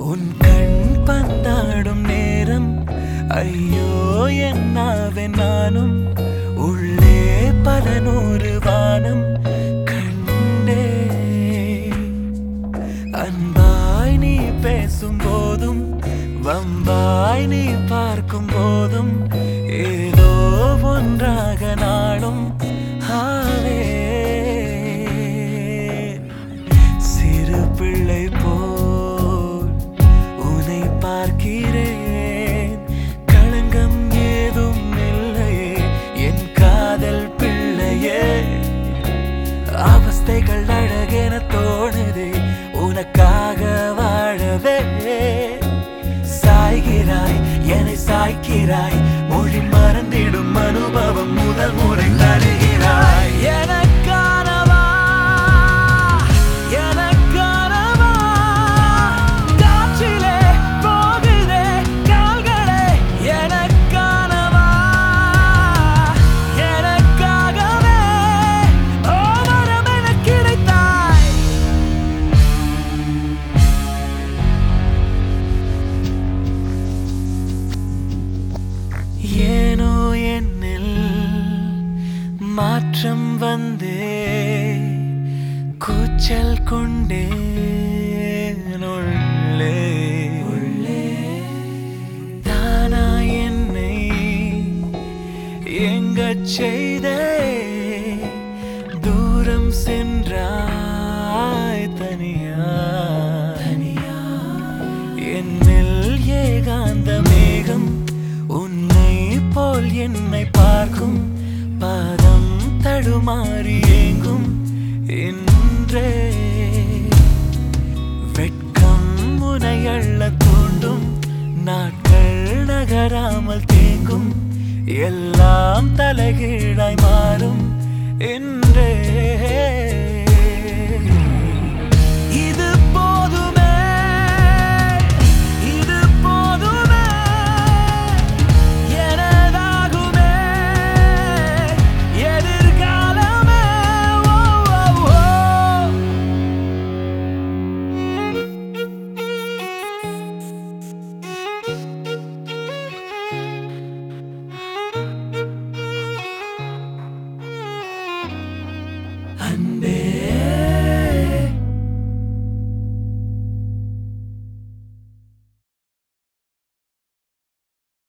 உன் கண் பந்தாடும் நேரம் ஐயோ என்னாவே நானும் உள்ளே பல நூறு வானம் கண்டே அன்பாய் நீ பேசும் போதும் வம்பாய் நீ பார்க்கும் போதும் ஏதோ ஒன்றாக நாளும் ஆவே சிறு பிள்ளை போல் உன்னை பார்க்கிறேன் களங்கம் ஏதும் இல்லையே என் காதல் பிள்ளையே அவஸ்தைகள் அழகென தோணுதே உனக்காக வாழவே சாய்கிறாய் என்னை சாய்க்கிறாய் மொழி மறந்திடும் அனுபவம் முதல் முறை தருகிறாய் எனக்கானவா எனக்கானவா காற்றிலே போகுதே கால்களே எனக்கானவா எனக்காகவே ஓவரம் என கிடைத்தாய் ஏனோ என்னில் மாற்றம் வந்தே கூச்சல் கொண்டே உள்ளே உள்ளே தானா என்னை எங்கச் செய்தே தூரம் சென்றாய் தனியா தனியா என்னில் ஏகாந்த மேகம் உன்னை போல் என்னை பார்க்கும் பாதம் தடுமாறி ஏங்கும் என்றே வெட்கம் உனை அள்ள தூண்டும் நாட்கள் நகராமல் தேங்கும் எல்லாம் தலைகீழாய் மாறும் என்றே இது போதுமே இது போதுமே எனதாகுமே எதிர்காலமே ஓ, ஓ, ஓ. அன்பே